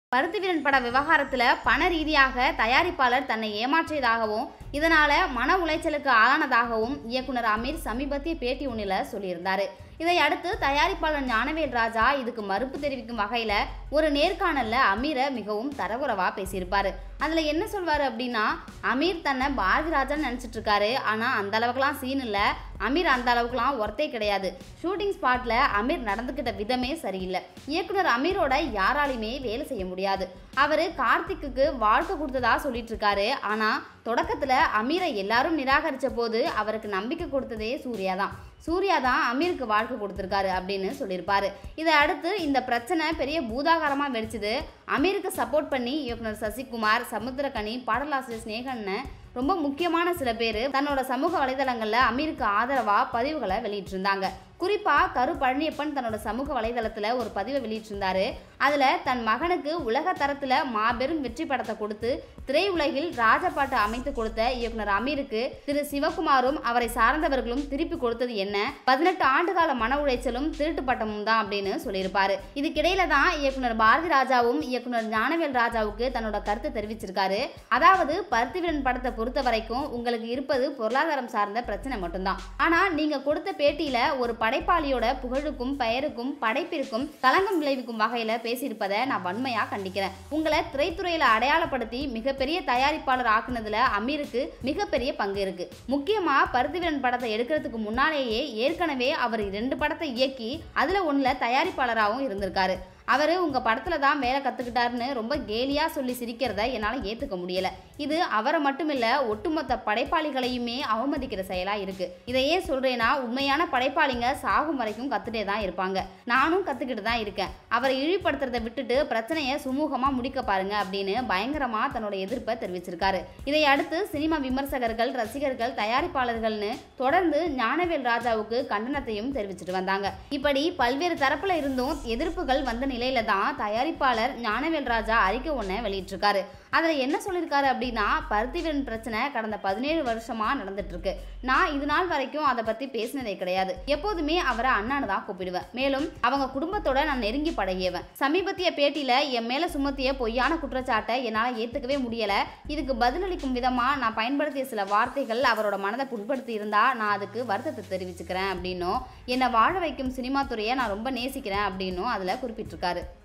பருத்திவீரன் பட விவகாரத்தில் பண ரீதியாக தயாரிப்பாளர் தன்னை ஏமாற்றியதாகவும் இதனால மன உளைச்சலுக்கு ஆளானதாகவும் இயக்குனர் அமீர் சமீபத்திய பேட்டி ஒன்றில் சொல்லியிருந்தாரு இதை அடுத்து தயாரிப்பாளர் ஞானவேல் ராஜா இதுக்கு மறுப்பு தெரிவிக்கும் வகையில் ஒரு நேர்காணல்ல அமீரை மிகவும் தரகுறவா பேசியிருப்பாரு அதில் என்ன சொல்வார் அப்படின்னா அமீர் தன்னை பாரதி ராஜான்னு நினச்சிட்டு இருக்காரு ஆனால் அந்த அளவுக்குலாம் சீன் இல்லை அமீர் அந்த அளவுக்குலாம் ஒர்த்தே கிடையாது ஷூட்டிங் ஸ்பாட்டில் அமீர் நடந்துக்கிட்ட விதமே சரியில்லை இயக்குனர் அமீரோட யாராலையுமே வேலை செய்ய முடியாது அவர் கார்த்திக்குக்கு வாழ்க்கை கொடுத்ததா சொல்லிட்டு இருக்காரு ஆனால் தொடக்கத்தில் அமீரை எல்லாரும் நிராகரித்த போது அவருக்கு நம்பிக்கை கொடுத்ததே சூர்யா தான் சூர்யா தான் அமீருக்கு வாழ்க்கை கொடுத்துருக்காரு அப்படின்னு சொல்லியிருப்பாரு இதை அடுத்து இந்த பிரச்சனை பெரிய பூதாகாரமாக வெடிச்சுது அமீருக்கு சப்போர்ட் பண்ணி இயக்குனர் சசிகுமார் சமுத்திரகனி பாடலாசிரியர் ஸ்னேகன்னு ரொம்ப முக்கியமான சில பேர் தன்னோட சமூக வலைதளங்களில் அமீருக்கு ஆதரவாக பதிவுகளை வெளியிட்டிருந்தாங்க குறிப்பாக கரு பழனியப்பன் தன்னோட சமூக வலைதளத்தில் ஒரு பதிவை வெளியிட்டிருந்தாரு அதில் தன் மகனுக்கு உலக தரத்தில் மாபெரும் வெற்றி படத்தை கொடுத்து திரையுலகில் ராஜபாட்டு அமைத்து கொடுத்த இயக்குனர் அமீருக்கு திரு சிவகுமாரும் அவரை சார்ந்தவர்களும் திருப்பி கொடுத்தது என்ன பதினெட்டு ஆண்டுகால மன உளைச்சலும் திருட்டு பட்டமும் தான் அப்படின்னு சொல்லியிருப்பாரு இதுக்கிடையில தான் இயக்குனர் பாரதி ராஜாவும் இயக்குனர் ஞானவேல் ராஜாவுக்கு தன்னோட கருத்தை தெரிவிச்சிருக்காரு அதாவது பருத்திவீரன் படத்தை பொறுத்த வரைக்கும் உங்களுக்கு இருப்பது பொருளாதாரம் சார்ந்த பிரச்சனை மட்டும்தான் ஆனா நீங்க கொடுத்த பேட்டியில ஒரு படைப்பாளியோட புகழுக்கும் பெயருக்கும் படைப்பிற்கும் களங்கம் விளைவிக்கும் வகையில பேசியிருப்பதை நான் வன்மையா கண்டிக்கிறேன் உங்களை திரைத்துறையில அடையாளப்படுத்தி மிகப்பெரிய தயாரிப்பாளர் ஆக்குனதுல அமீருக்கு மிகப்பெரிய பங்கு இருக்கு முக்கியமா பருத்திவீரன் படத்தை எடுக்கிறதுக்கு முன்னாலேயே ஏற்கனவே அவர் ரெண்டு படத்தை இயக்கி அதுல ஒண்ணுல தயாரிப்பாளராகவும் இருந்திருக்காரு அவர் உங்கள் படத்தில் தான் வேலை கற்றுக்கிட்டாருன்னு ரொம்ப கேலியாக சொல்லி சிரிக்கிறத என்னால் ஏற்றுக்க முடியல இது அவரை மட்டும் இல்லை ஒட்டுமொத்த படைப்பாளிகளையுமே அவமதிக்கிற செயலாக இருக்குது இதை ஏன் சொல்கிறேன்னா உண்மையான படைப்பாளிங்க சாகும் வரைக்கும் கற்றுட்டே தான் இருப்பாங்க நானும் கற்றுக்கிட்டு தான் இருக்கேன் அவரை இழிப்படுத்துறதை விட்டுட்டு பிரச்சனையை சுமூகமாக முடிக்க பாருங்க அப்படின்னு பயங்கரமாக தன்னோட எதிர்ப்பை தெரிவிச்சிருக்காரு இதை அடுத்து சினிமா விமர்சகர்கள் ரசிகர்கள் தயாரிப்பாளர்கள்னு தொடர்ந்து ஞானவேல் ராஜாவுக்கு கண்டனத்தையும் தெரிவிச்சிட்டு வந்தாங்க இப்படி பல்வேறு தரப்புல இருந்தும் எதிர்ப்புகள் வந்த நிலையில தான் தயாரிப்பாளர் ஞானவேல் ராஜா அறிக்கை ஒன்றை வெளியிட்டிருக்காரு அதில் என்ன சொல்லியிருக்காரு அப்படின்னா பருத்திவீரன் பிரச்சனை கடந்த பதினேழு வருஷமா நடந்துட்டு இருக்கு நான் இது நாள் வரைக்கும் அதை பத்தி பேசினதே கிடையாது எப்போதுமே அவரை அண்ணான்னு தான் கூப்பிடுவேன் மேலும் அவங்க குடும்பத்தோட நான் நெருங்கி பழகியவன் சமீபத்திய பேட்டியில என் மேல சுமத்திய பொய்யான குற்றச்சாட்டை என்னால் ஏத்துக்கவே முடியல இதுக்கு பதிலளிக்கும் விதமா நான் பயன்படுத்திய சில வார்த்தைகள் அவரோட மனதை புண்படுத்தி இருந்தா நான் அதுக்கு வருத்தத்தை தெரிவிச்சுக்கிறேன் அப்படின்னும் என்னை வாழ வைக்கும் சினிமா துறையை நான் ரொம்ப நேசிக்கிறேன் அப்படின்னும் அதில் குறிப்பிட்டிருக்காரு